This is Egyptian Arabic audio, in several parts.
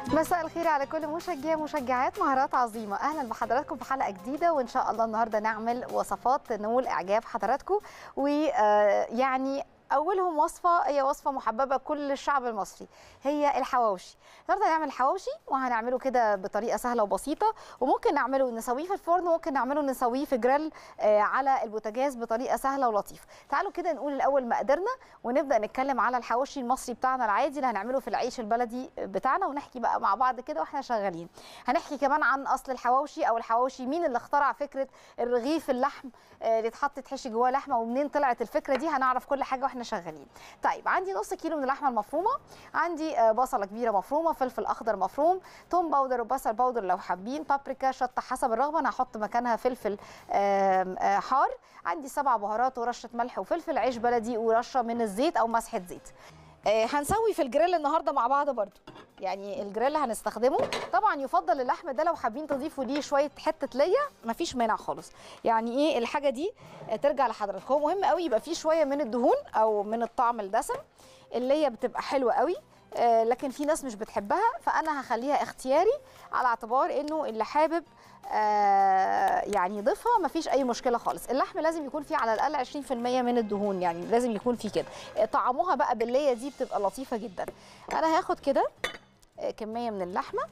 مساء الخير على كل مشجع مشجعات مهارات عظيمه اهلا بحضراتكم في حلقه جديده وان شاء الله النهارده نعمل وصفات نول اعجاب حضراتكم ويعني اولهم وصفه هي وصفه محببه كل الشعب المصري هي الحواوشي النهارده هنعمل الحواوشي وهنعمله كده بطريقه سهله وبسيطه وممكن نعمله نسويه في الفرن وممكن نعمله نسويه في جريل آه، على البوتاجاز بطريقه سهله ولطيفه تعالوا كده نقول الاول مقاديرنا ونبدا نتكلم على الحواوشي المصري بتاعنا العادي اللي هنعمله في العيش البلدي بتاعنا ونحكي بقى مع بعض كده واحنا شغالين هنحكي كمان عن اصل الحواوشي او الحواوشي مين اللي اخترع فكره الرغيف اللحم آه، اللي اتحط تحشي جواه لحمه ومنين طلعت الفكره دي هنعرف كل حاجه واحنا شغالين طيب عندي نص كيلو من اللحمه المفرومه عندي آه، بصله كبيره مفرومه فلفل اخضر مفروم توم باودر وبصل باودر لو حابين بابريكا شطه حسب الرغبه انا هحط مكانها فلفل آم، آه، حار عندي سبع بهارات ورشه ملح وفلفل عيش بلدي ورشه من الزيت او مسحه زيت آه، هنسوي في الجريل النهارده مع بعض برضو يعني الجريل هنستخدمه طبعا يفضل اللحم ده لو حابين تضيفوا ليه شويه حته ليا مفيش مانع خالص يعني ايه الحاجه دي آه، ترجع لحضرتك هو مهم قوي يبقى فيه شويه من الدهون او من الطعم الدسم اللي هي بتبقى حلوه قوي آه، لكن في ناس مش بتحبها فانا هخليها اختياري على اعتبار انه اللي حابب آه، يعني يضيفها مفيش اي مشكله خالص اللحم لازم يكون فيه على الاقل 20% من الدهون يعني لازم يكون فيه كده آه، طعموها بقى بالليه دي بتبقى لطيفه جدا انا هاخد كده آه، كميه من اللحمه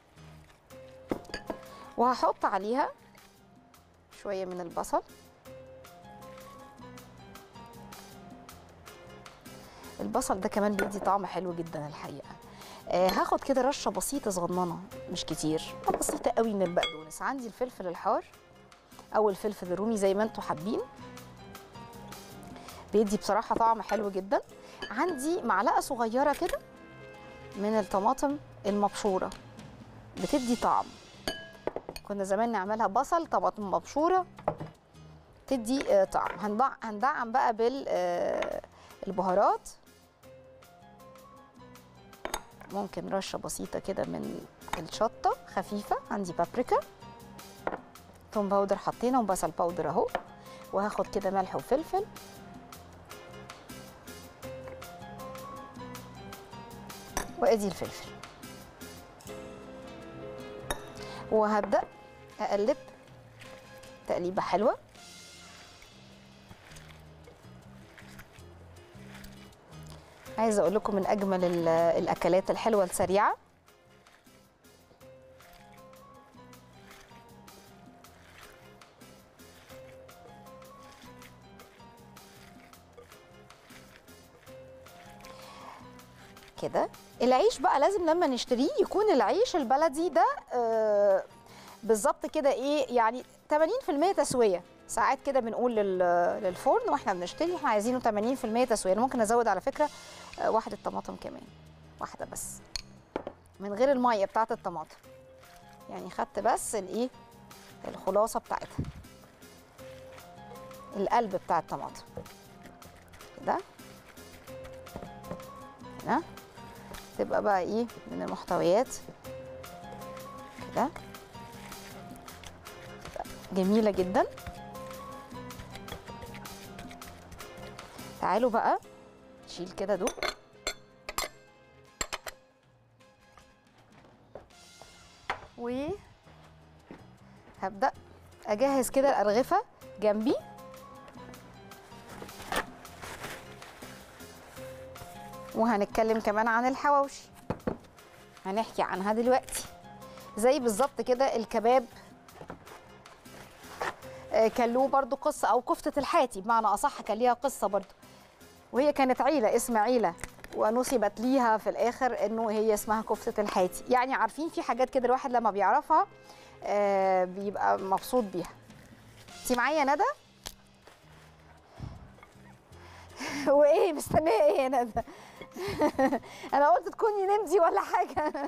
وهحط عليها شويه من البصل البصل ده كمان بيدي طعم حلو جدا الحقيقه آه هاخد كده رشه بسيطه صغننه مش كتير بسيطه قوي من البقدونس عندي الفلفل الحار او الفلفل الرومي زي ما انتم حابين بيدي بصراحه طعم حلو جدا عندي معلقه صغيره كده من الطماطم المبشوره بتدي طعم كنا زمان نعملها بصل طماطم مبشوره تدي آه، طعم هندع- هندعم بقى بال آه، البهارات ممكن رشه بسيطه كده من الشطه خفيفه عندي بابريكا توم باودر حطينا وبصل باودر اهو وهاخد كده ملح وفلفل وادي الفلفل وهبدا اقلب تقليبه حلوه عايزه اقول لكم من اجمل ال- الاكلات الحلوه السريعه كده العيش بقى لازم لما نشتريه يكون العيش البلدي ده آه، بالظبط كده ايه يعني 80% تسويه ساعات كده بنقول لل- للفرن واحنا بنشتري احنا عايزينه 80% تسويه أنا ممكن ازود على فكره آه، واحده طماطم كمان واحده بس من غير الميه بتاعه الطماطم يعني خدت بس الايه الخلاصه بتاعتها القلب بتاع الطماطم كده هنا تبقى بقى ايه من المحتويات كده جميله جدا تعالوا بقى نشيل كده دول و هبدأ أجهز كده الأرغفة جنبي وهنتكلم كمان عن الحواوشي هنحكي عنها دلوقتي زي بالظبط كده الكباب آه، كان له برضو قصة أو كفتة الحاتي بمعنى أصح كان ليها قصة برضو وهي كانت عيلة اسم عيلة ونسبت ليها في الآخر إنه هي اسمها كفتة الحاتي يعني عارفين في حاجات كده الواحد لما بيعرفها آه، بيبقى مبسوط بيها انتي معايا يا ندى وايه مستنيه ايه يا ندى انا قلت تكوني نمتي ولا حاجه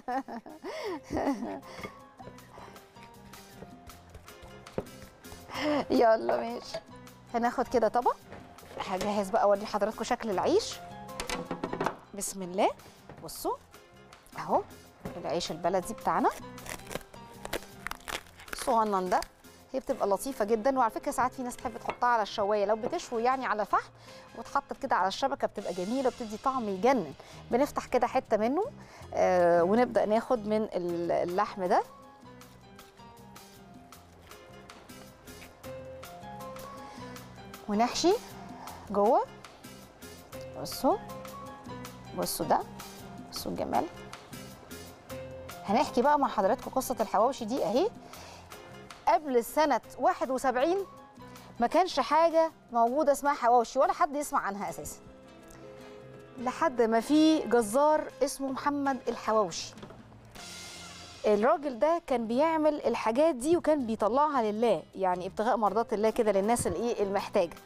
يلا ماشي هناخد كده طبق هجهز بقى اوري حضراتكم شكل العيش بسم الله بصوا اهو العيش البلدي بتاعنا الصغنن ده هي بتبقى لطيفه جدا وعلى فكره ساعات في ناس تحب تحطها على الشوايه لو بتشوي يعني على فحم وتحطت كده على الشبكه بتبقى جميله وبتدي طعم يجنن بنفتح كده حته منه آه ونبدا ناخد من ال- اللحم ده ونحشي جوه بصوا بصوا ده بصوا الجمال هنحكي بقى مع حضراتكم قصه الحواوشي دي اهي قبل سنه 71 ما كانش حاجه موجوده اسمها حواوشي ولا حد يسمع عنها اساسا لحد ما في جزار اسمه محمد الحواوشي الراجل ده كان بيعمل الحاجات دي وكان بيطلعها لله يعني ابتغاء مرضات الله كده للناس الايه المحتاجه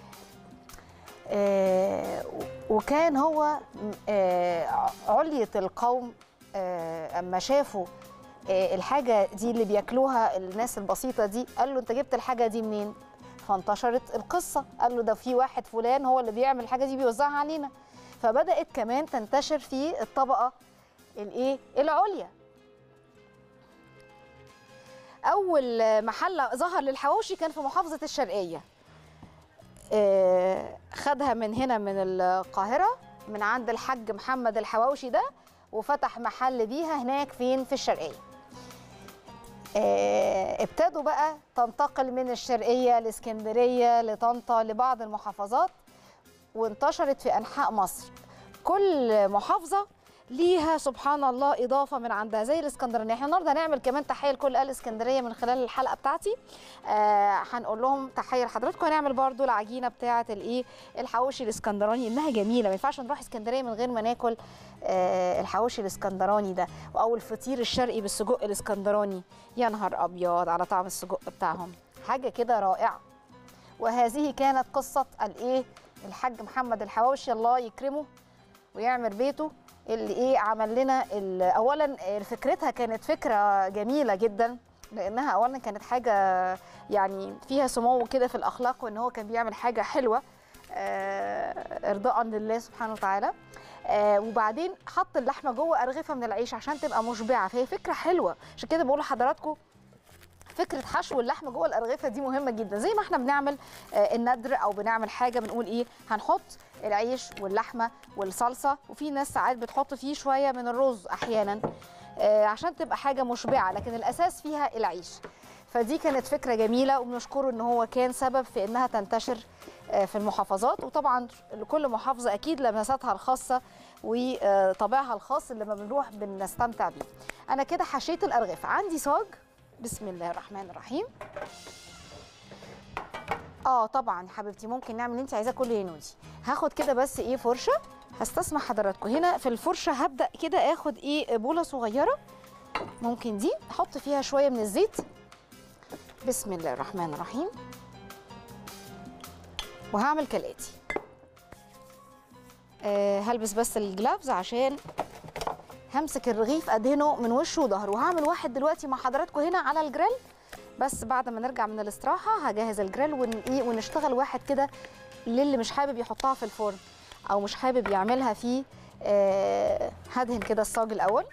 آه، وكان هو آه، علية القوم آه، اما شافوا آه، الحاجه دي اللي بياكلوها الناس البسيطه دي قال له انت جبت الحاجه دي منين فانتشرت القصه قال له ده في واحد فلان هو اللي بيعمل الحاجه دي بيوزعها علينا فبدات كمان تنتشر في الطبقه الايه العليا اول محل ظهر للحواوشي كان في محافظه الشرقيه آه، خدها من هنا من القاهره من عند الحاج محمد الحواوشي ده وفتح محل بيها هناك فين في الشرقيه آه، ابتدوا بقى تنتقل من الشرقيه لاسكندريه لطنطا لبعض المحافظات وانتشرت في انحاء مصر كل محافظه ليها سبحان الله اضافه من عندها زي الاسكندرانيه احنا النهارده هنعمل كمان تحيه لكل اهل اسكندريه من خلال الحلقه بتاعتي آه هنقول لهم تحيه لحضراتكم هنعمل برضو العجينه بتاعه الايه الحواوشي الاسكندراني انها جميله ما ينفعش نروح اسكندريه من غير ما ناكل آه الحواوشي الاسكندراني ده او الفطير الشرقي بالسجق الاسكندراني يا نهار ابيض على طعم السجق بتاعهم حاجه كده رائعه وهذه كانت قصه الايه الحاج محمد الحواوشي الله يكرمه ويعمر بيته اللي ايه عمل لنا ال- اولا فكرتها كانت فكره جميله جدا لانها اولا كانت حاجه يعني فيها سمو كده في الاخلاق وان هو كان بيعمل حاجه حلوه آه، ارضاء لله سبحانه وتعالى آه، وبعدين حط اللحمه جوه ارغفه من العيش عشان تبقى مشبعه فهي فكره حلوه عشان كده بقول لحضراتكم فكره حشو اللحمه جوه الارغفه دي مهمه جدا زي ما احنا بنعمل آه، الندر او بنعمل حاجه بنقول ايه هنحط العيش واللحمه والصلصه وفي ناس ساعات بتحط فيه شويه من الرز احيانا آه، عشان تبقى حاجه مشبعه لكن الاساس فيها العيش فدي كانت فكره جميله وبنشكره ان هو كان سبب في انها تنتشر آه، في المحافظات وطبعا لكل محافظه اكيد لمساتها الخاصه وطابعها الخاص اللي لما بنروح بنستمتع بيه انا كده حشيت الارغفه عندي صاج بسم الله الرحمن الرحيم اه طبعا حبيبتي ممكن نعمل اللي انت عايزاه كله يا نودي هاخد كده بس ايه فرشه هستسمح حضراتكم هنا في الفرشه هبدا كده اخد ايه بوله صغيره ممكن دي احط فيها شويه من الزيت بسم الله الرحمن الرحيم وهعمل كالاتي أه هلبس بس الجلافز عشان همسك الرغيف ادهنه من وشه وظهره وهعمل واحد دلوقتي مع حضراتكم هنا على الجريل بس بعد ما نرجع من الاستراحه هجهز الجريل ون ايه ونشتغل واحد كده للي مش حابب يحطها في الفرن او مش حابب يعملها في آه هدهن كده الصاج الاول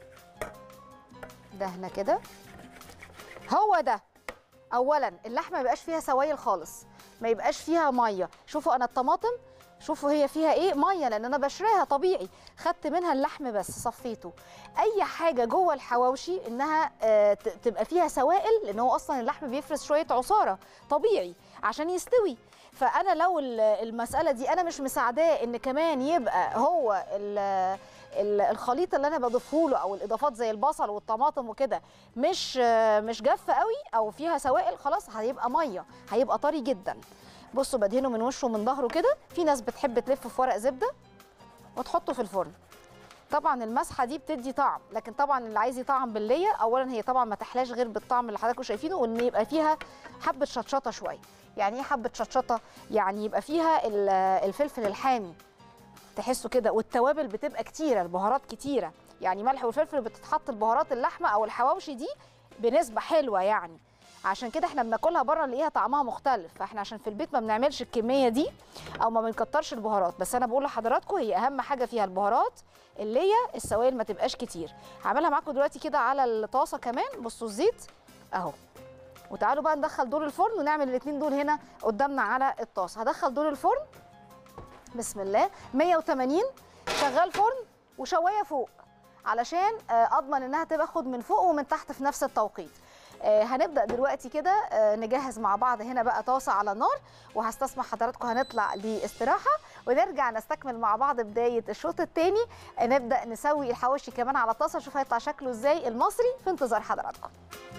دهنه كده هو ده اولا اللحمه ما يبقاش فيها سوائل خالص ما يبقاش فيها ميه شوفوا انا الطماطم شوفوا هي فيها ايه ميه لان انا بشريها طبيعي خدت منها اللحم بس صفيته اي حاجه جوه الحواوشي انها آه، ت- تبقى فيها سوائل لان هو اصلا اللحم بيفرز شويه عصاره طبيعي عشان يستوي فانا لو ال- المساله دي انا مش مساعداه ان كمان يبقى هو ال- ال- الخليط اللي انا بضيفه له او الاضافات زي البصل والطماطم وكده مش آه، مش جافه قوي او فيها سوائل خلاص هيبقى ميه هيبقى طري جدا بصوا بدهنه من وشه ومن ظهره كده في ناس بتحب تلف في ورق زبده وتحطه في الفرن طبعا المسحه دي بتدي طعم لكن طبعا اللي عايز يطعم بالليه اولا هي طبعا ما تحلاش غير بالطعم اللي حضراتكم شايفينه وان يبقى فيها حبه شطشطه شويه يعني ايه حبه شطشطه يعني يبقى فيها ال- الفلفل الحامي تحسوا كده والتوابل بتبقى كتيره البهارات كتيره يعني ملح وفلفل بتتحط البهارات اللحمه او الحواوشي دي بنسبه حلوه يعني عشان كده احنا بناكلها بره نلاقيها طعمها مختلف فاحنا عشان في البيت ما بنعملش الكميه دي او ما بنكترش البهارات بس انا بقول لحضراتكم هي اهم حاجه فيها البهارات اللي هي السوائل ما تبقاش كتير هعملها معاكم دلوقتي كده على الطاسه كمان بصوا الزيت اهو وتعالوا بقى ندخل دول الفرن ونعمل الاثنين دول هنا قدامنا على الطاسه هدخل دول الفرن بسم الله 180 شغال فرن وشوايه فوق علشان آه، اضمن انها تاخد من فوق ومن تحت في نفس التوقيت آه، هنبدا دلوقتي كده آه، نجهز مع بعض هنا بقى طاسه على النار وهستسمح حضراتكم هنطلع لاستراحه ونرجع نستكمل مع بعض بدايه الشوط الثاني نبدا نسوي الحواوشي كمان على الطاسه نشوف هيطلع شكله ازاي المصري في انتظار حضراتكم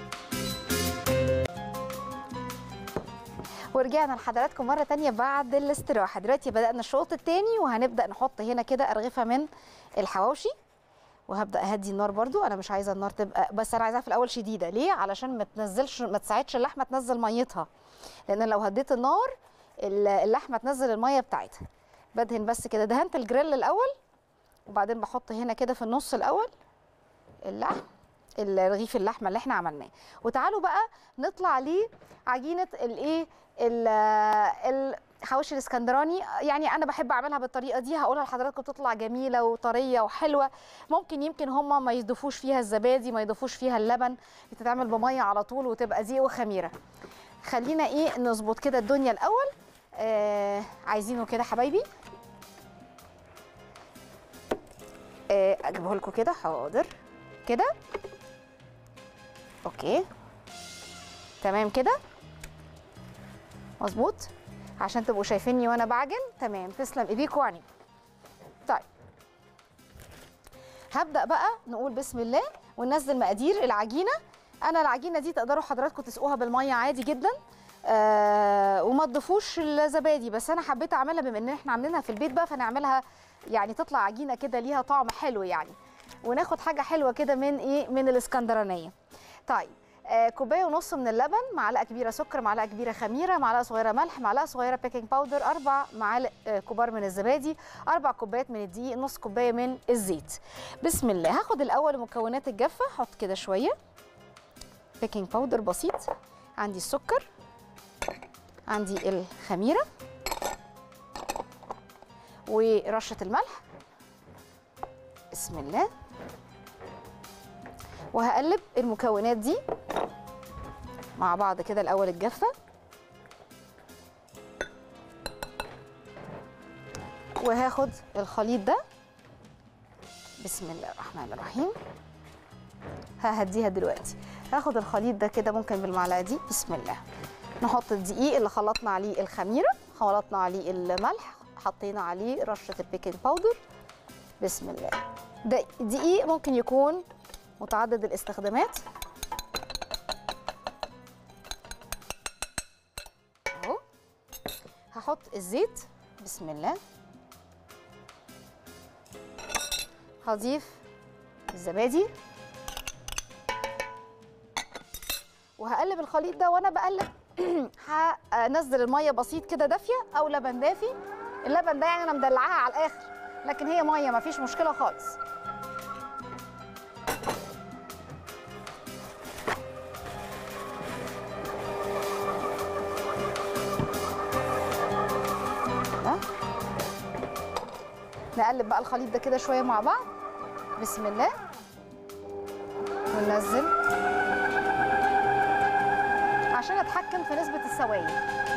ورجعنا لحضراتكم مرة تانية بعد الاستراحة دلوقتي بدأنا الشوط التاني وهنبدأ نحط هنا كده أرغفة من الحواوشي وهبدأ أهدي النار برضو أنا مش عايزة النار تبقى بس أنا عايزاها في الأول شديدة ليه؟ علشان ما تنزلش ما تساعدش اللحمة تنزل ميتها لأن لو هديت النار ال- اللحمة تنزل المية بتاعتها بدهن بس كده دهنت الجريل الأول وبعدين بحط هنا كده في النص الأول اللحم الرغيف اللحمه اللي احنا عملناه وتعالوا بقى نطلع لعجينه الايه ال- الحواوشي الاسكندراني يعني انا بحب اعملها بالطريقه دي هقولها لحضراتكم بتطلع جميله وطريه وحلوه ممكن يمكن هم ما يضيفوش فيها الزبادي ما يضيفوش فيها اللبن بتتعمل بميه على طول وتبقى دقيق وخميره خلينا ايه نظبط كده الدنيا الاول آه عايزينه كده حبايبي آه اجيبه لكم كده حاضر كده اوكي تمام كده مظبوط عشان تبقوا شايفيني وانا بعجن تمام تسلم ايديكوا وعينيكوا طيب هبدا بقى نقول بسم الله وننزل مقادير العجينه انا العجينه دي تقدروا حضراتكم تسقوها بالميه عادي جدا آه وما تضيفوش الزبادي بس انا حبيت اعملها بما ان احنا عاملينها في البيت بقى فنعملها يعني تطلع عجينه كده ليها طعم حلو يعني وناخد حاجه حلوه كده من ايه من الاسكندرانيه طيب آه كوبايه ونص من اللبن معلقه كبيره سكر معلقه كبيره خميره معلقه صغيره ملح معلقه صغيره بيكنج باودر اربع معالق آه كبار من الزبادي اربع كوبايات من الدقيق نص كوبايه من الزيت بسم الله هاخد الاول مكونات الجافه احط كده شويه بيكنج باودر بسيط عندي السكر عندي الخميره ورشه الملح بسم الله وهقلب المكونات دي مع بعض كده الاول الجافه وهاخد الخليط ده بسم الله الرحمن الرحيم ههديها دلوقتي هاخد الخليط ده كده ممكن بالمعلقه دي بسم الله نحط الدقيق اللي خلطنا عليه الخميره خلطنا عليه الملح حطينا عليه رشه البيكنج باودر بسم الله ده دقيق ممكن يكون متعدد الاستخدامات اهو هحط الزيت بسم الله هضيف الزبادي وهقلب الخليط ده وانا بقلب هنزل الميه بسيط كده دافيه او لبن دافي اللبن ده يعني انا مدلعاها على الاخر لكن هي ميه مفيش مشكله خالص ها؟ نقلب بقى الخليط ده كده شويه مع بعض بسم الله وننزل عشان اتحكم في نسبه السوائل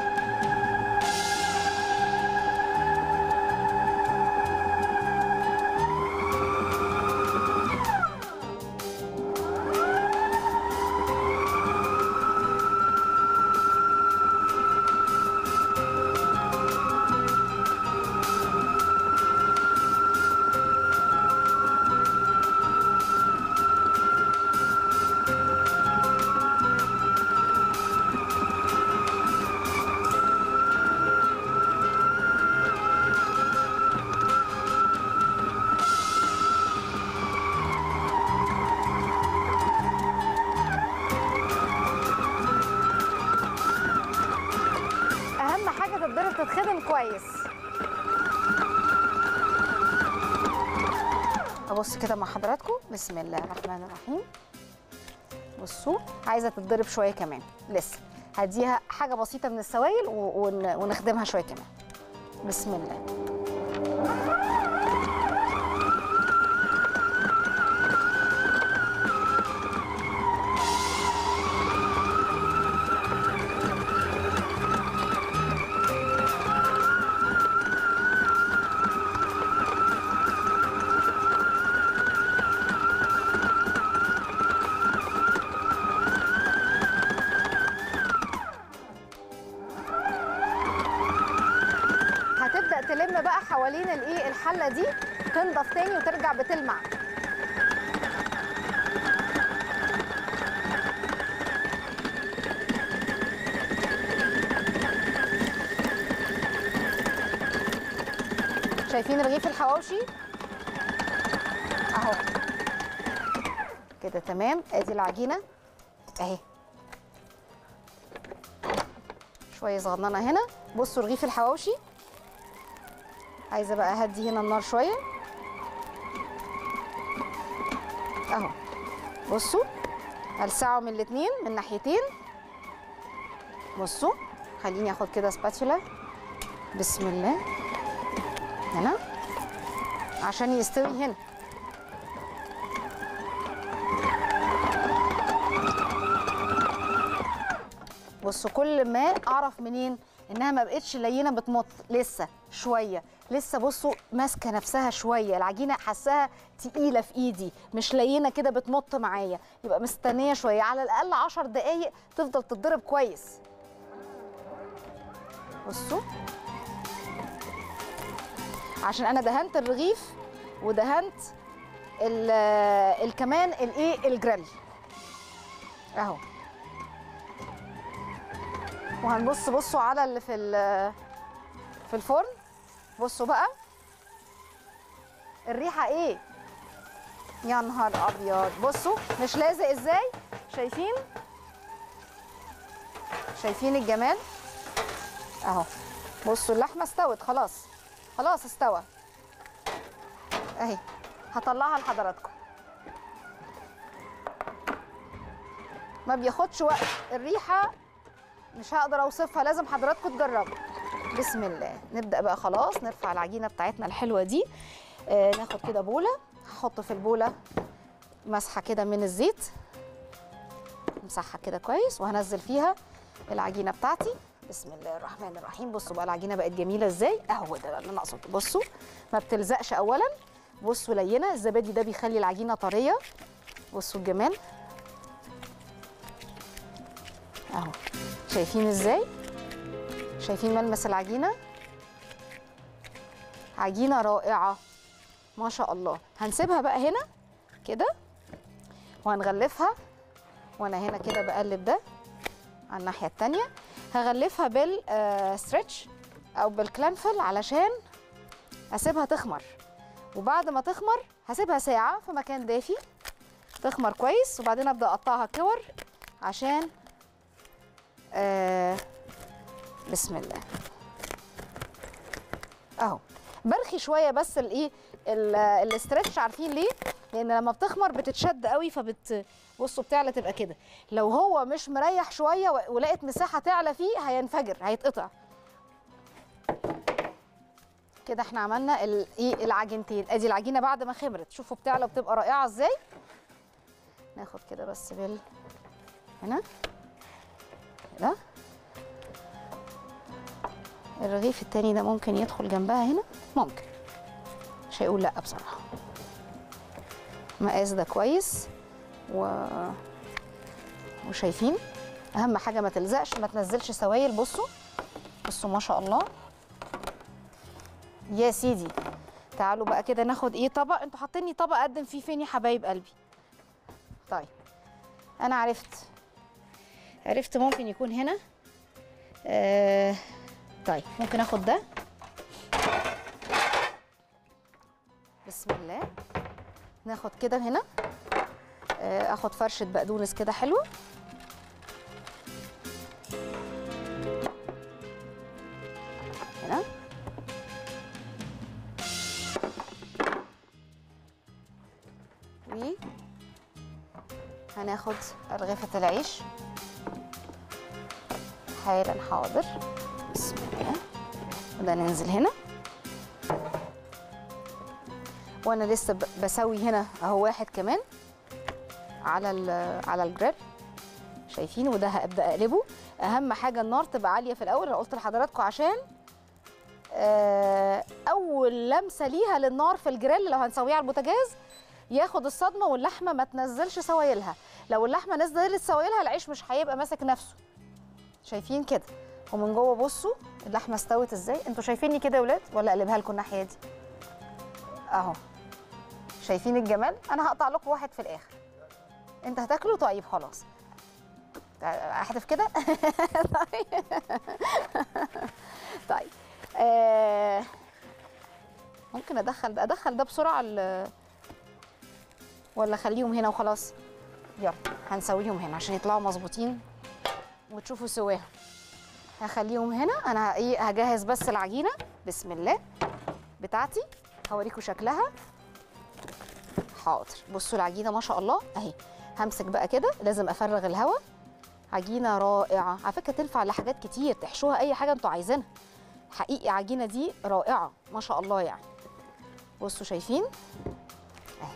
اهم حاجه تتضرب تتخدم كويس ابص كده مع حضراتكم بسم الله الرحمن الرحيم بصوا عايزه تتضرب شويه كمان لسه هديها حاجه بسيطه من السوائل و- ون- ونخدمها شويه كمان بسم الله حوالين الايه الحله دي تنضف تاني وترجع بتلمع شايفين رغيف الحواوشي اهو كده تمام ادي العجينه اهي شويه صغننه هنا بصوا رغيف الحواوشي عايزه بقى اهدي هنا النار شويه اهو بصوا هلسعه من الاتنين من ناحيتين بصوا خليني اخد كده سباتولا بسم الله هنا عشان يستوي هنا بصوا كل ما اعرف منين انها ما بقتش لينه بتمط لسه شويه لسه بصوا ماسكه نفسها شويه العجينه حاساها تقيله في ايدي مش لينه كده بتمط معايا يبقى مستنيه شويه على الاقل 10 دقايق تفضل تتضرب كويس بصوا عشان انا دهنت الرغيف ودهنت ال- ال- كمان الايه الجريل اهو وهنبص بصوا على اللي في ال- في الفرن بصوا بقى الريحه ايه يا نهار ابيض بصوا مش لازق ازاي شايفين شايفين الجمال اهو بصوا اللحمه استوت خلاص خلاص استوى اهي هطلعها لحضراتكم ما بياخدش وقت الريحه مش هقدر اوصفها لازم حضراتكم تجربوا بسم الله نبدا بقى خلاص نرفع العجينه بتاعتنا الحلوه دي آه ناخد كده بوله هحط في البوله مسحه كده من الزيت امسحها كده كويس وهنزل فيها العجينه بتاعتي بسم الله الرحمن الرحيم بصوا بقى العجينه بقت جميله ازاي اهو ده اللي انا اقصده بصوا ما بتلزقش اولا بصوا لينه الزبادي ده بيخلي العجينه طريه بصوا الجمال اهو شايفين ازاي شايفين ملمس العجينه عجينه رائعه ما شاء الله هنسيبها بقى هنا كده وهنغلفها وانا هنا كده بقلب ده على الناحيه التانية هغلفها بالستريتش او بالكلانفل علشان اسيبها تخمر وبعد ما تخمر هسيبها ساعه في مكان دافي تخمر كويس وبعدين ابدا اقطعها كور عشان آه بسم الله اهو برخي شويه بس الايه ال- الاسترتش عارفين ليه لان لما بتخمر بتتشد قوي فبت بصوا بتعلى تبقى كده لو هو مش مريح شويه و- ولقيت مساحه تعلى فيه هينفجر هيتقطع كده احنا عملنا ال- ايه العجينتين ادي العجينه بعد ما خمرت شوفوا بتعلى وبتبقى رائعه ازاي ناخد كده بس بال هنا كده الرغيف التاني ده ممكن يدخل جنبها هنا ممكن مش هيقول لا بصراحه مقاس ده كويس و وشايفين اهم حاجه ما تلزقش ما تنزلش سوائل بصوا بصوا ما شاء الله يا سيدي تعالوا بقى كده ناخد ايه طبق انتوا حاطيني طبق اقدم فيه فين يا حبايب قلبي طيب انا عرفت عرفت ممكن يكون هنا آه طيب ممكن اخد ده بسم الله ناخد كده هنا آه اخد فرشه بقدونس كده حلوه هنا و هناخد رغيفة العيش حالا حاضر بسم الله وده ننزل هنا وانا لسه ب- بسوي هنا اهو واحد كمان على ال- على الجريل شايفين وده هبدا اقلبه اهم حاجه النار تبقى عاليه في الاول انا قلت لحضراتكم عشان آه، اول لمسه ليها للنار في الجريل لو هنسويه على البوتاجاز ياخد الصدمه واللحمه ما تنزلش سوائلها لو اللحمه نزلت سوائلها العيش مش هيبقى ماسك نفسه شايفين كده ومن جوه بصوا اللحمه استوت ازاي انتوا شايفيني كده يا ولاد ولا اقلبها لكم الناحيه دي اهو شايفين الجمال انا هقطع لكم واحد في الاخر انت هتاكله طيب خلاص احذف كده طيب طيب آه ممكن ادخل ده ادخل ده بسرعه ال- ولا اخليهم هنا وخلاص يلا هنسويهم هنا عشان يطلعوا مظبوطين وتشوفوا سواهم هخليهم هنا انا ايه هجهز بس العجينه بسم الله بتاعتي هوريكم شكلها حاضر بصوا العجينه ما شاء الله اهي همسك بقى كده لازم افرغ الهواء عجينه رائعه على فكره تنفع لحاجات كتير تحشوها اي حاجه انتوا عايزينها حقيقي عجينه دي رائعه ما شاء الله يعني بصوا شايفين اهي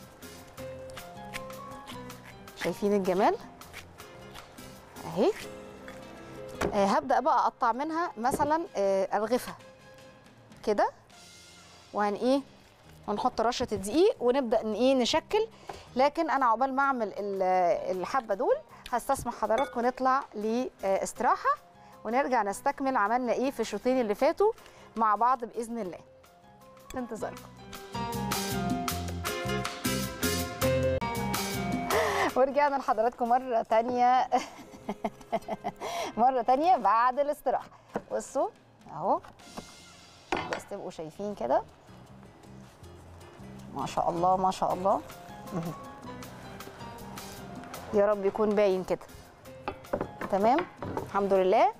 شايفين الجمال اهي آه هبدا بقى اقطع منها مثلا آه ارغفه كده وهن ايه ونحط رشه الدقيق ونبدا ان ايه نشكل لكن انا عقبال ما اعمل ال- الحبه دول هستسمح حضراتكم نطلع لاستراحه ونرجع نستكمل عملنا ايه في الشوطين اللي فاتوا مع بعض باذن الله في انتظاركم ورجعنا لحضراتكم مرة تانية مرة تانية بعد الاستراحة بصوا اهو بس تبقوا شايفين كده ما شاء الله ما شاء الله مهم. يا رب يكون باين كده تمام الحمد لله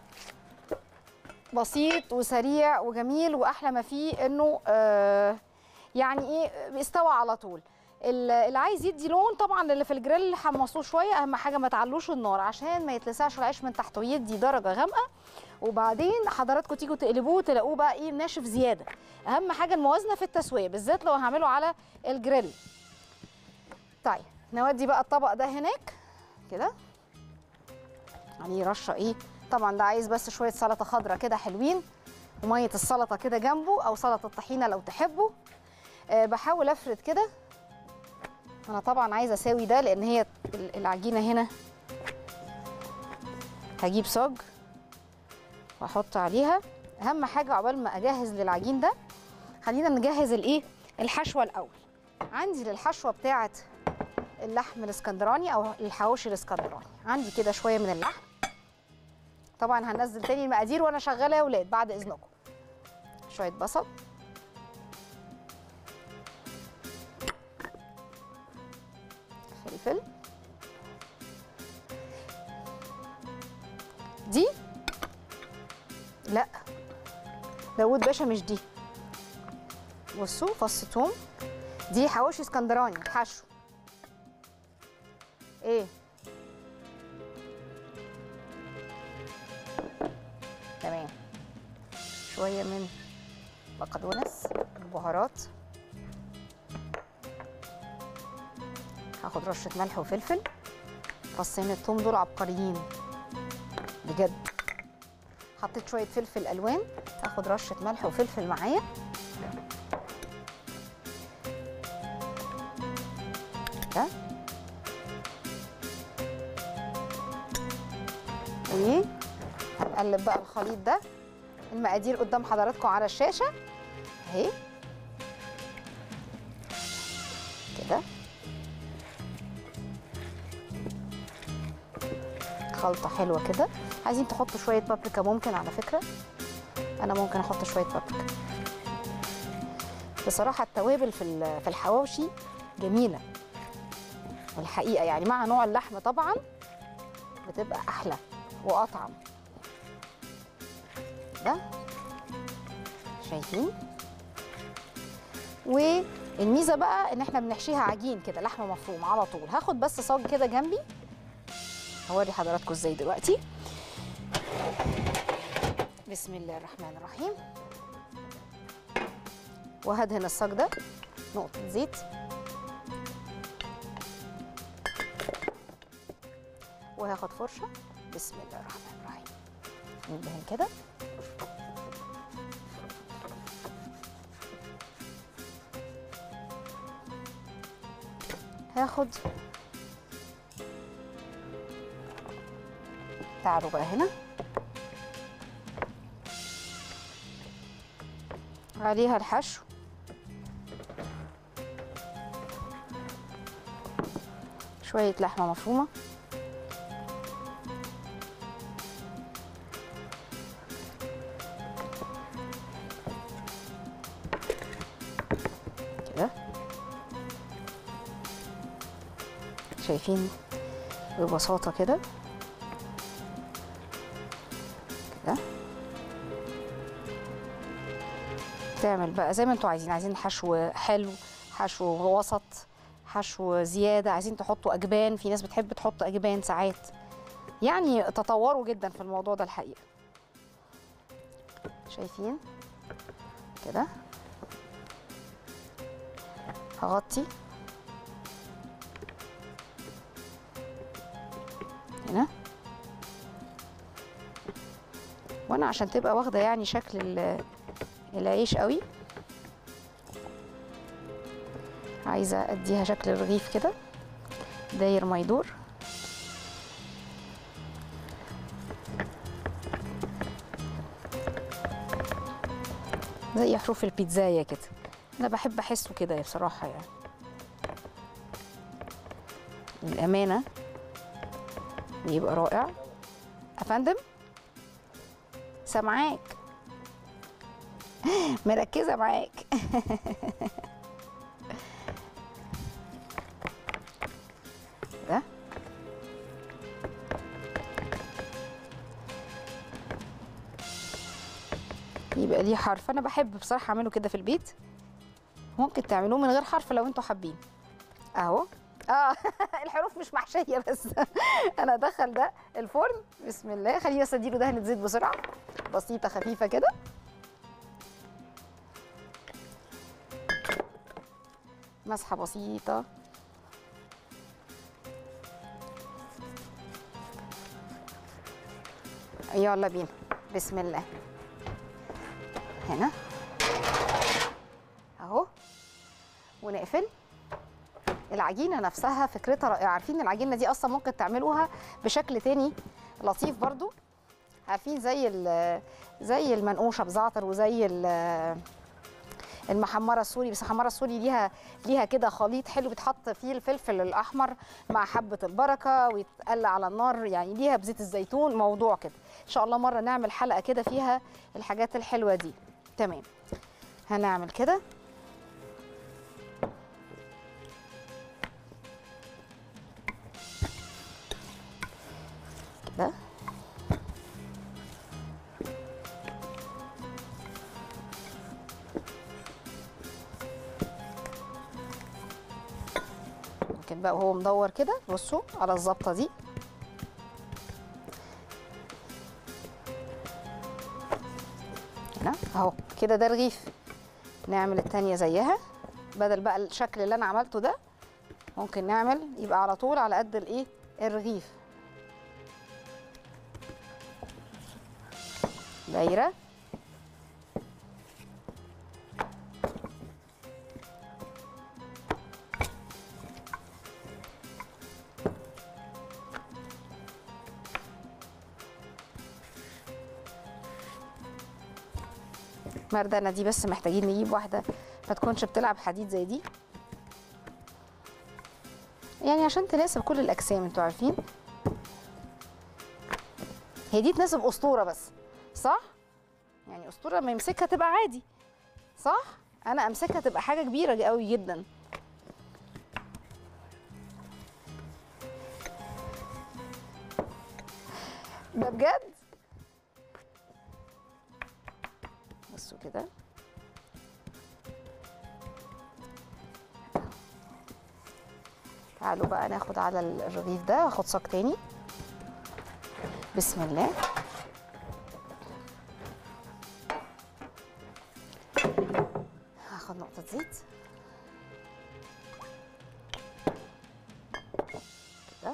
بسيط وسريع وجميل واحلى ما فيه انه آه يعني ايه استوى على طول ال- اللي عايز يدي لون طبعا اللي في الجريل حمصوه شويه اهم حاجه ما تعلوش النار عشان ما يتلسعش العيش من تحت ويدي درجه غامقه وبعدين حضراتكم تيجوا تقلبوه تلاقوه بقى ايه ناشف زياده اهم حاجه الموازنه في التسويه بالذات لو هعمله على الجريل طيب نودي بقى الطبق ده هناك كده عليه رشه ايه طبعا ده عايز بس شويه سلطه خضراء كده حلوين وميه السلطه كده جنبه او سلطه الطحينه لو تحبوا أه بحاول افرد كده انا طبعا عايزه اساوي ده لان هي ال- العجينه هنا هجيب صاج واحط عليها اهم حاجه عقبال ما اجهز للعجين ده خلينا نجهز الايه الحشوه الاول عندي للحشوه بتاعه اللحم الاسكندراني او الحواوشي الاسكندراني عندي كده شويه من اللحم طبعا هنزل تاني المقادير وانا شغاله يا ولاد بعد اذنكم شويه بصل فلفل دي لا داوود باشا مش دي بصوا فص ثوم دي حواوشي اسكندراني حشو ايه تمام شويه من بقدونس البهارات هاخد رشه ملح وفلفل فصين الثوم دول عبقريين بجد حطيت شويه فلفل الوان هاخد رشه ملح وفلفل معايا ده ايه هنقلب بقى الخليط ده المقادير قدام حضراتكم على الشاشه اهي كده خلطه حلوه كده عايزين تحطوا شويه بابريكا ممكن على فكره انا ممكن احط شويه بابريكا بصراحه التوابل في ال- في الحواوشي جميله الحقيقه يعني مع نوع اللحم طبعا بتبقى احلى واطعم ده شايفين والميزه بقى ان احنا بنحشيها عجين كده لحمه مفرومه على طول هاخد بس صاج كده جنبي هوري حضراتكم ازاي دلوقتي بسم الله الرحمن الرحيم وهدهن الصاج ده نقطه زيت وهاخد فرشه بسم الله الرحمن الرحيم ندهن كده هاخد تعالوا بقى هنا عليها الحشو شوية لحمة مفرومة كده شايفين ببساطة كده كده تعمل بقى زي ما انتوا عايزين عايزين حشو حلو حشو وسط حشو زيادة عايزين تحطوا أجبان في ناس بتحب تحط أجبان ساعات يعني تطوروا جدا في الموضوع ده الحقيقة شايفين كده هغطي هنا وانا عشان تبقى واخده يعني شكل ال- العيش قوي عايزه اديها شكل الرغيف كده داير ما يدور زي حروف البيتزاية كده انا بحب احسه كده بصراحه يعني الامانه بيبقى رائع افندم سامعاك مركزه معاك ده يبقى ليه حرف انا بحب بصراحه اعمله كده في البيت ممكن تعملوه من غير حرف لو انتوا حابين اهو اه الحروف مش محشيه بس انا ادخل ده الفرن بسم الله خليني بس اديله دهنه زيت بسرعه بسيطه خفيفه كده مسحه بسيطه يلا بينا بسم الله هنا اهو ونقفل العجينه نفسها فكرتها رائعه عارفين العجينه دي اصلا ممكن تعملوها بشكل تاني لطيف برضو عارفين زي ال- زي المنقوشه بزعتر وزي ال- المحمره السوري بس المحمره السوري ليها ليها كده خليط حلو بيتحط فيه الفلفل الاحمر مع حبه البركه ويتقلى على النار يعني ليها بزيت الزيتون موضوع كده ان شاء الله مره نعمل حلقه كده فيها الحاجات الحلوه دي تمام هنعمل كده كده ممكن بقى وهو مدور كده بصوا على الظبطه دي هنا اهو كده ده رغيف نعمل التانية زيها بدل بقى الشكل اللي انا عملته ده ممكن نعمل يبقى على طول على قد الايه الرغيف دايره مردانة دي بس محتاجين نجيب واحدة ما تكونش بتلعب حديد زي دي يعني عشان تناسب كل الأجسام انتوا عارفين هي دي تناسب أسطورة بس صح؟ يعني أسطورة لما يمسكها تبقى عادي صح؟ أنا أمسكها تبقى حاجة كبيرة قوي جدا ده بجد؟ بصوا كده تعالوا بقى ناخد على الرغيف ده هاخد صاج تاني بسم الله هاخد نقطة زيت كده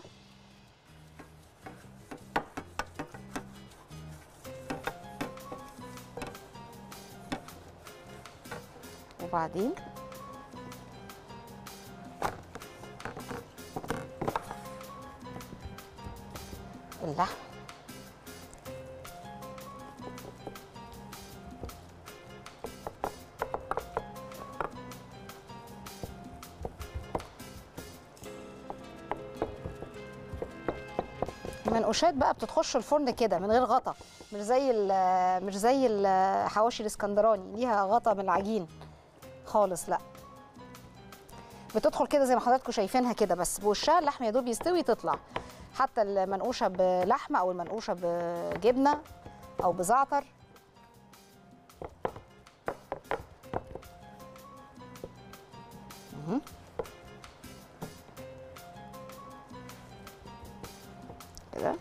وبعدين اللحم منقوشات بقى بتتخش الفرن كده من غير غطا مش زي ال- مش زي الحواشي الاسكندراني ليها غطا من العجين خالص لا بتدخل كده زي ما حضراتكم شايفينها كده بس بوشها اللحم يا دوب يستوي تطلع حتى المنقوشه بلحمه او المنقوشه بجبنه او بزعتر مهم. كده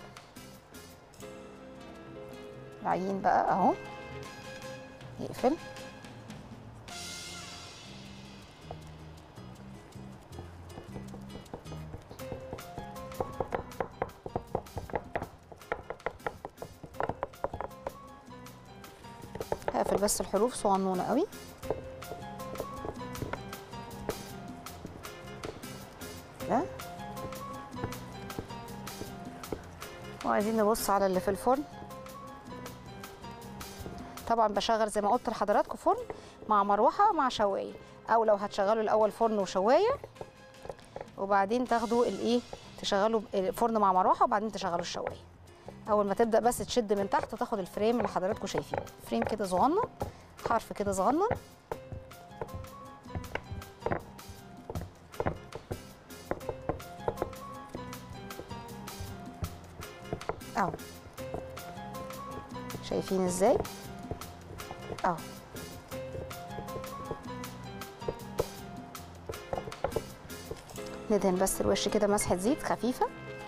العجين بقى اهو يقفل هقفل بس الحروف صغنونه قوي ده وعايزين نبص على اللي في الفرن طبعا بشغل زي ما قلت لحضراتكم فرن مع مروحه مع شوايه او لو هتشغلوا الاول فرن وشوايه وبعدين تاخدوا الايه تشغلوا الفرن مع مروحه وبعدين تشغلوا الشوايه اول ما تبدا بس تشد من تحت وتاخد الفريم اللي حضراتكم شايفينه فريم كده صغنن حرف كده صغنن اهو شايفين ازاي اهو ندهن بس الوش كده مسحه زيت خفيفه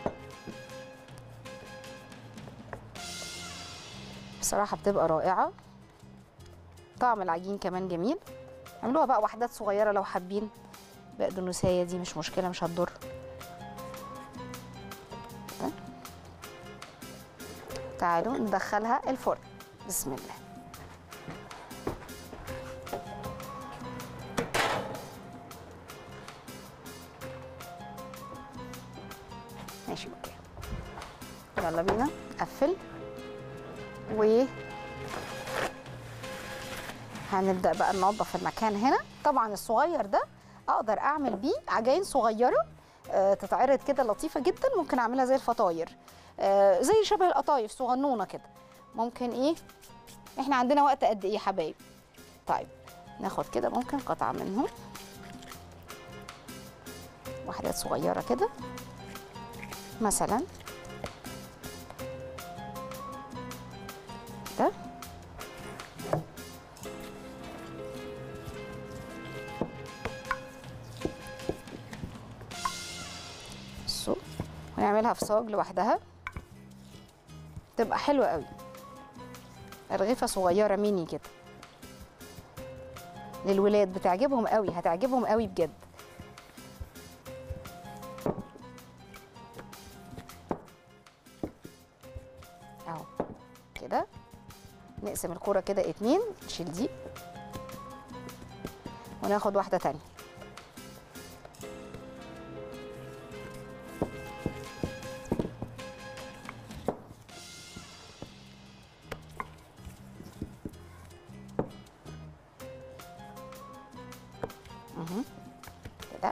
بصراحه بتبقى رائعه طعم العجين كمان جميل اعملوها بقى وحدات صغيره لو حابين بقدونسيه دي مش مشكله مش هتضر كده. تعالوا ندخلها الفرن بسم الله ماشي اوكي يلا بينا قفل و هنبدا بقى ننظف المكان هنا طبعا الصغير ده اقدر اعمل بيه عجائن صغيره آه، تتعرض كده لطيفه جدا ممكن اعملها زي الفطاير آه، زي شبه القطايف صغنونه كده ممكن ايه احنا عندنا وقت قد ايه يا حبايب طيب ناخد كده ممكن قطعه منهم وحدات صغيره كده مثلا ده بصوا ونعملها في صاج لوحدها تبقى حلوه قوي رغيفه صغيره ميني كده للولاد بتعجبهم قوي هتعجبهم قوي بجد اهو كده نقسم الكوره كده اتنين نشيل دي وناخد واحده تانية مهم. كده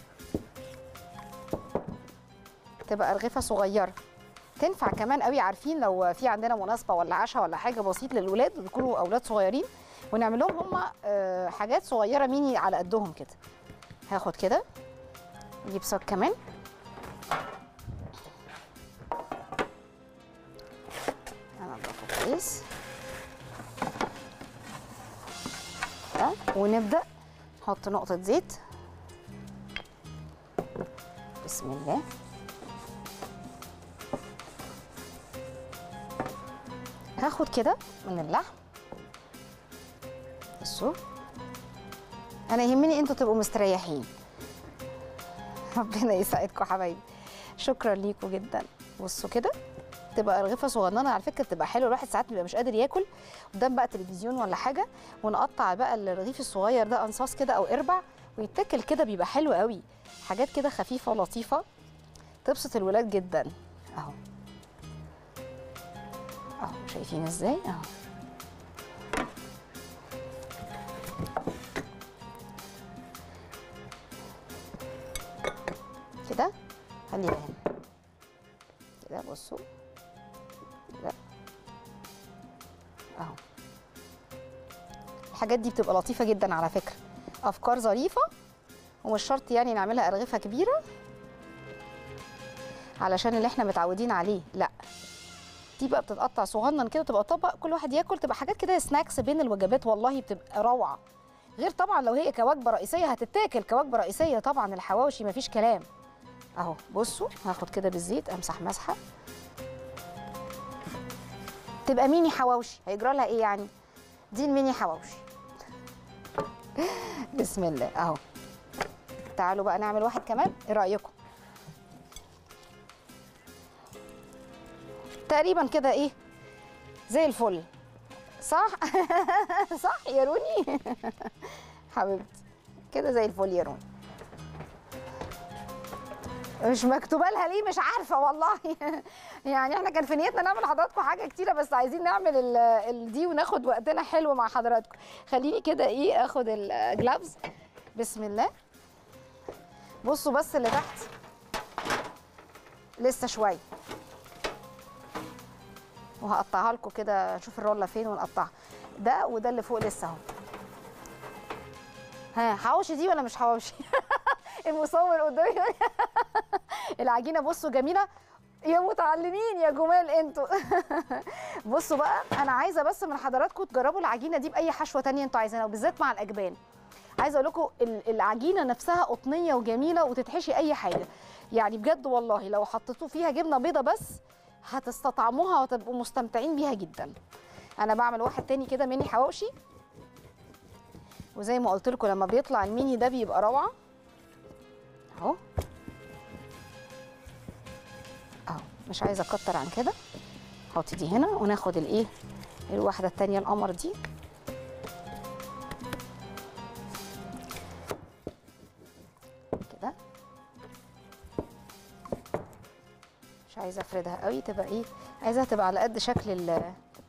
تبقى رغيفه صغيره تنفع كمان قوي عارفين لو في عندنا مناسبه ولا عشاء ولا حاجه بسيط للولاد يكونوا اولاد صغيرين ونعمل لهم هم آه، حاجات صغيره ميني على قدهم كده هاخد كده نجيب صاج كمان هنضفه كويس ده ونبدا نحط نقطه زيت بسم الله هاخد كده من اللحم بصوا انا يهمني انتوا تبقوا مستريحين ربنا يسعدكم حبايبي شكرا ليكم جدا بصوا كده تبقى رغيفه صغننه على فكره بتبقى حلوه الواحد ساعات بيبقى مش قادر ياكل قدام بقى تلفزيون ولا حاجه ونقطع بقى الرغيف الصغير ده انصاص كده او اربع ويتاكل كده بيبقى حلو قوي حاجات كده خفيفه ولطيفه تبسط الولاد جدا اهو اهو شايفين ازاي اهو كده خليها هنا كده بصوا كده اهو الحاجات دي بتبقى لطيفه جدا على فكره افكار ظريفه ومش شرط يعني نعملها ارغفه كبيره علشان اللي احنا متعودين عليه لا دي بقى بتتقطع صغنن كده تبقى طبق كل واحد ياكل تبقى حاجات كده سناكس بين الوجبات والله بتبقى روعه غير طبعا لو هي كوجبه رئيسيه هتتاكل كوجبه رئيسيه طبعا الحواوشي مفيش كلام اهو بصوا هاخد كده بالزيت امسح مسحه تبقى ميني حواوشي هيجرى لها ايه يعني دي الميني حواوشي بسم الله اهو تعالوا بقى نعمل واحد كمان ايه رايكم تقريبا كده ايه زي الفل صح صح يا روني حبيبتي كده زي الفل يا روني مش مكتوبه لها ليه مش عارفه والله يعني احنا كان في نيتنا نعمل لحضراتكم حاجه كتيره بس عايزين نعمل ال- ال- دي وناخد وقتنا حلو مع حضراتكم خليني كده ايه اخد الجلافز بسم الله بصوا بس اللي تحت لسه شويه وهقطعها لكم كده نشوف الروله فين ونقطعها ده وده اللي فوق لسه اهو ها حواوشي دي ولا مش حواوشي المصور قدامي العجينه بصوا جميله يا متعلمين يا جمال انتوا بصوا بقى انا عايزه بس من حضراتكم تجربوا العجينه دي باي حشوه تانية انتوا عايزينها وبالذات مع الاجبان عايزه اقول لكم ال- العجينه نفسها قطنيه وجميله وتتحشي اي حاجه يعني بجد والله لو حطيتوا فيها جبنه بيضه بس هتستطعموها وتبقوا مستمتعين بيها جدا انا بعمل واحد تاني كده ميني حواوشي وزي ما قلت لكم لما بيطلع الميني ده بيبقى روعه اهو اهو مش عايزه اكتر عن كده حط دي هنا وناخد الايه الواحده التانيه القمر دي كده مش عايزه افردها قوي تبقى ايه عايزاها تبقى على قد شكل ال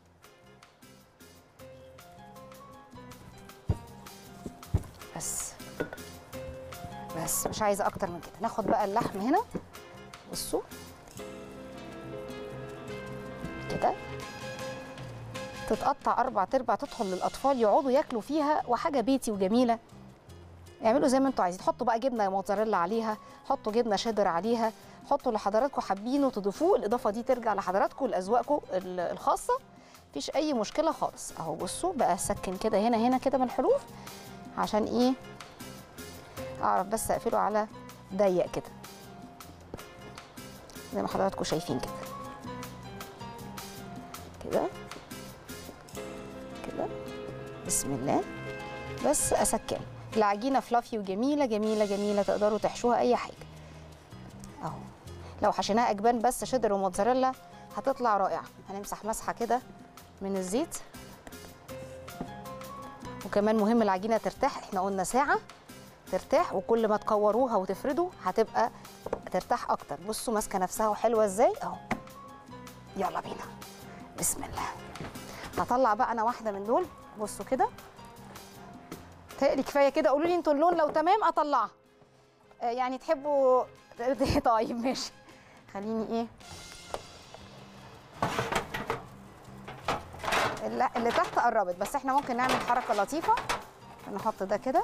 بس بس مش عايزه اكتر من كده ناخد بقى اللحم هنا بصوا كده تتقطع اربع تربع تدخل للاطفال يقعدوا ياكلوا فيها وحاجه بيتي وجميله اعملوا زي ما انتوا عايزين حطوا بقى جبنه موتزاريلا عليها حطوا جبنه شيدر عليها حطوا اللي حضراتكم حابينه تضيفوه الاضافه دي ترجع لحضراتكم لاذواقكم ال- الخاصه مفيش اي مشكله خالص اهو بصوا بقى سكن كده هنا هنا كده من الحروف عشان ايه اعرف بس اقفله على ضيق كده زي ما حضراتكم شايفين كده كده كده بسم الله بس اسكن العجينه فلافي وجميله جميله جميله تقدروا تحشوها اي حاجه اهو لو حشيناها اجبان بس شيدر وموتزاريلا هتطلع رائعه هنمسح مسحه كده من الزيت وكمان مهم العجينه ترتاح احنا قلنا ساعه ترتاح وكل ما تكوروها وتفردوا هتبقى ترتاح اكتر بصوا ماسكه نفسها وحلوه ازاي اهو يلا بينا بسم الله هطلع بقى انا واحده من دول بصوا كده تقلي كفايه كده قولوا لي انتوا اللون لو تمام اطلعها آه، يعني تحبوا طيب ماشي خليني ايه اللي اللي تحت قربت بس احنا ممكن نعمل حركه لطيفه نحط ده كده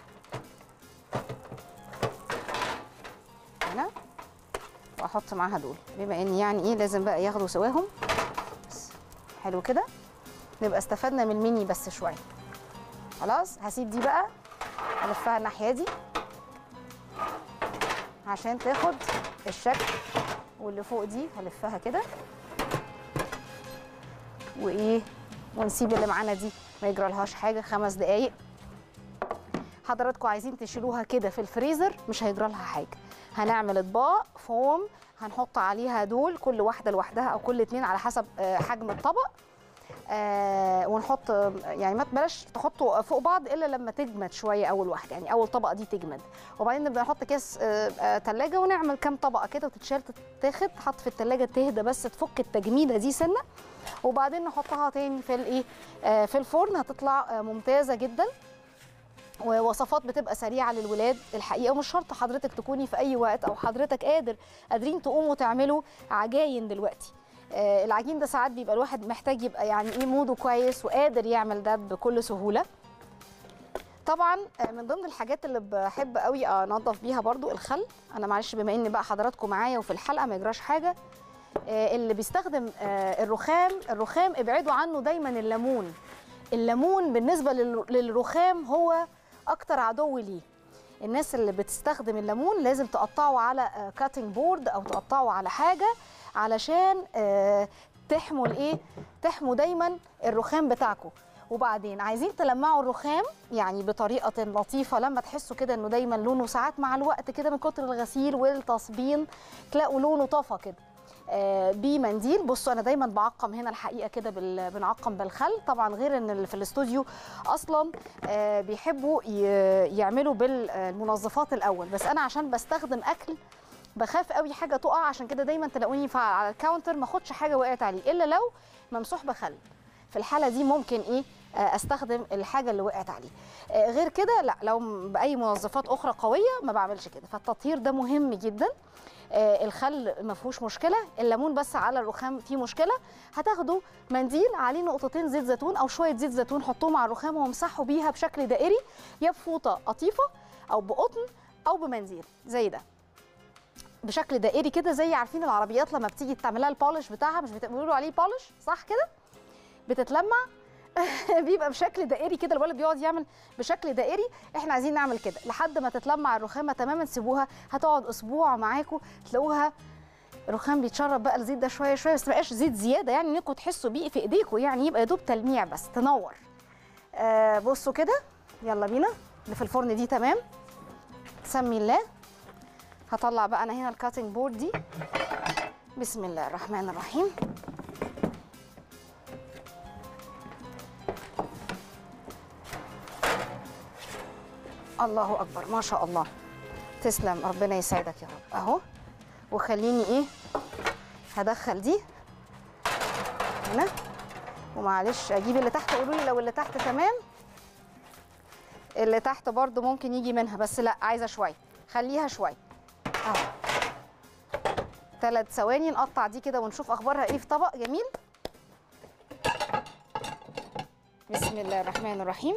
هنا واحط معاها دول بما ان يعني ايه لازم بقى ياخدوا سواهم بس حلو كده نبقى استفدنا من الميني بس شويه خلاص هسيب دي بقى الفها الناحيه دي عشان تاخد الشكل واللي فوق دي هلفها كده وايه ونسيب اللي معانا دي ما يجرالهاش حاجه خمس دقايق حضراتكم عايزين تشيلوها كده في الفريزر مش هيجرى لها حاجه هنعمل اطباق فوم هنحط عليها دول كل واحده لوحدها او كل اتنين على حسب آه، حجم الطبق آه ونحط آه، يعني ما بلاش تحطوا فوق بعض الا لما تجمد شويه اول واحده يعني اول طبقه دي تجمد وبعدين نبدا نحط كيس آه، آه، تلاجة ونعمل كام طبقه كده وتتشال تتاخد تحط في التلاجة تهدى بس تفك التجميده دي سنه وبعدين نحطها تاني في الايه آه، في الفرن هتطلع آه، ممتازه جدا ووصفات بتبقى سريعه للولاد الحقيقه ومش شرط حضرتك تكوني في اي وقت او حضرتك قادر قادرين تقوموا تعملوا عجاين دلوقتي آه، العجين ده ساعات بيبقى الواحد محتاج يبقى يعني ايه موده كويس وقادر يعمل ده بكل سهوله طبعا آه، من ضمن الحاجات اللي بحب قوي انضف بيها برضو الخل انا معلش بما ان بقى حضراتكم معايا وفي الحلقه ما يجراش حاجه آه، اللي بيستخدم آه، الرخام الرخام ابعدوا عنه دايما الليمون الليمون بالنسبه لل- للرخام هو اكتر عدو ليه الناس اللي بتستخدم الليمون لازم تقطعه على كاتنج بورد او تقطعه على حاجه علشان آه، تحموا الايه تحموا دايما الرخام بتاعكم وبعدين عايزين تلمعوا الرخام يعني بطريقه لطيفه لما تحسوا كده انه دايما لونه ساعات مع الوقت كده من كتر الغسيل والتصبين تلاقوا لونه طفى كده آه، بمنديل بصوا انا دايما بعقم هنا الحقيقه كده بال- بنعقم بالخل طبعا غير ان اللي في الاستوديو اصلا آه، بيحبوا ي- يعملوا بالمنظفات الاول بس انا عشان بستخدم اكل بخاف قوي حاجه تقع عشان كده دايما تلاقوني فا- على الكاونتر ما اخدش حاجه وقعت عليه الا لو ممسوح بخل في الحاله دي ممكن ايه آه، استخدم الحاجه اللي وقعت عليه آه، غير كده لا لو م- باي منظفات اخرى قويه ما بعملش كده فالتطهير ده مهم جدا آه، الخل ما فيهوش مشكله الليمون بس على الرخام فيه مشكله هتاخدوا منديل عليه نقطتين زيت زيتون او شويه زيت زيتون حطوهم على الرخام وامسحوا بيها بشكل دائري يا بفوطه قطيفه او بقطن او بمنديل زي ده بشكل دائري كده زي عارفين العربيات لما بتيجي تعملها البولش بتاعها مش بيقولوا عليه بولش صح كده بتتلمع بيبقى بشكل دائري كده الولد بيقعد يعمل بشكل دائري احنا عايزين نعمل كده لحد ما تتلمع الرخامه تماما سيبوها هتقعد اسبوع معاكم تلاقوها الرخام بيتشرب بقى الزيت ده شويه شويه بس ما يبقاش زيت زياده يعني انكم تحسوا بيه في ايديكم يعني يبقى يا دوب تلميع بس تنور آه بصوا كده يلا بينا اللي في الفرن دي تمام سمي الله هطلع بقى انا هنا الكاتنج بورد دي بسم الله الرحمن الرحيم الله اكبر ما شاء الله تسلم ربنا يسعدك يا رب اهو وخليني ايه هدخل دي هنا ومعلش اجيب اللي تحت قولوا لي لو اللي تحت تمام اللي تحت برضو ممكن يجي منها بس لا عايزه شويه خليها شويه اهو ثلاث ثواني نقطع دي كده ونشوف اخبارها ايه في طبق جميل بسم الله الرحمن الرحيم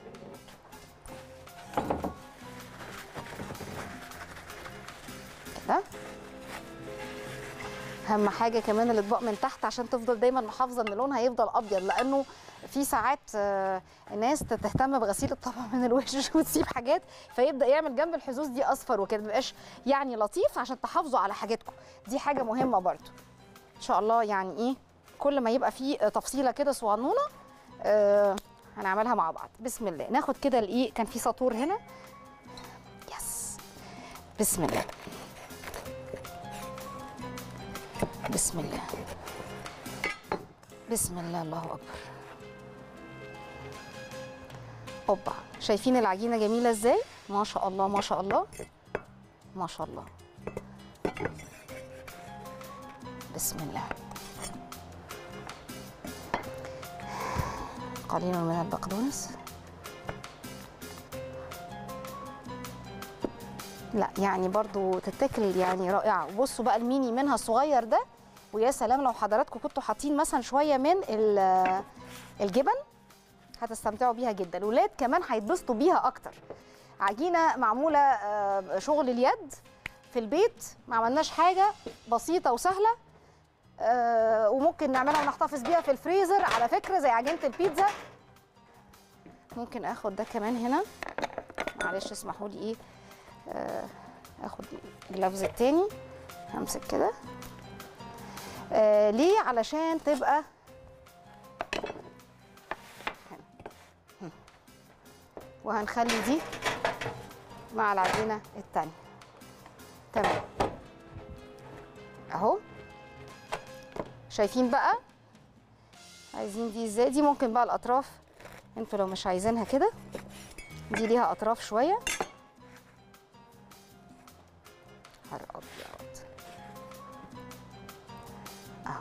كده اهم حاجه كمان الاطباق من تحت عشان تفضل دايما محافظه ان لونها يفضل ابيض لانه في ساعات آه، الناس تهتم بغسيل الطبق من الوش وتسيب حاجات فيبدا يعمل جنب الحظوظ دي اصفر وكده مبقاش يعني لطيف عشان تحافظوا على حاجاتكم دي حاجه مهمه برضو ان شاء الله يعني ايه كل ما يبقى في تفصيله كده صغنونه آه هنعملها مع بعض بسم الله ناخد كده الايه كان في سطور هنا يس بسم الله بسم الله بسم الله الله اكبر اوبا شايفين العجينه جميله ازاي ما شاء الله ما شاء الله ما شاء الله بسم الله قليل من البقدونس لا يعني برضو تتاكل يعني رائعه وبصوا بقى الميني منها الصغير ده ويا سلام لو حضراتكم كنتوا حاطين مثلا شويه من ال- الجبن هتستمتعوا بيها جدا الولاد كمان هيتبسطوا بيها اكتر عجينه معموله آه، شغل اليد في البيت ما عملناش حاجه بسيطه وسهله آه، وممكن نعملها ونحتفظ بيها في الفريزر على فكره زي عجينه البيتزا ممكن اخد ده كمان هنا معلش اسمحوا لي ايه آه، اخد اللفظ التاني همسك كده آه ليه علشان تبقى هنا. وهنخلي دي مع العجينه التانيه تمام اهو شايفين بقى عايزين دي ازاي دي ممكن بقى الاطراف انتوا لو مش عايزينها كده دي ليها اطراف شويه نهار ابيض اهو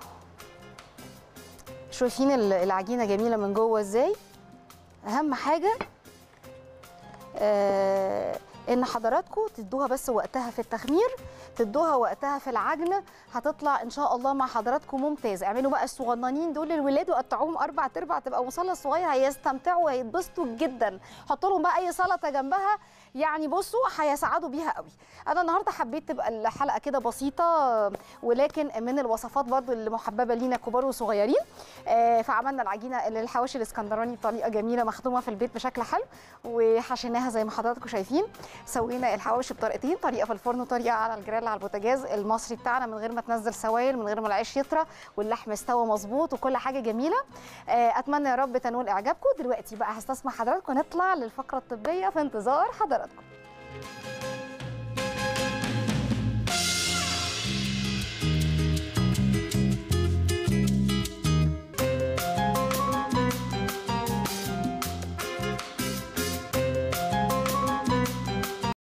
شايفين ال- العجينه جميله من جوه ازاي اهم حاجه آه ان حضراتكم تدوها بس وقتها في التخمير تدوها وقتها في العجن هتطلع ان شاء الله مع حضراتكم ممتاز اعملوا بقى الصغننين دول الولاد وقطعوهم اربع ارباع تبقى مثلث صغير هيستمتعوا وهيتبسطوا جدا حطوا لهم بقى اي سلطه جنبها يعني بصوا هيسعدوا بيها قوي انا النهارده حبيت تبقى الحلقه كده بسيطه ولكن من الوصفات برضو اللي محببه لينا كبار وصغيرين آه فعملنا العجينه الحواوشي الاسكندراني بطريقه جميله مخدومه في البيت بشكل حلو وحشيناها زي ما حضراتكم شايفين سوينا الحواوشي بطريقتين طريقه في الفرن وطريقه على الجريل على البوتاجاز المصري بتاعنا من غير ما تنزل سوائل من غير ما العيش يطرى واللحم استوى مظبوط وكل حاجه جميله آه اتمنى يا رب تنول اعجابكم دلوقتي بقى هستسمح حضراتكم نطلع للفقره الطبيه في انتظار حضراتكم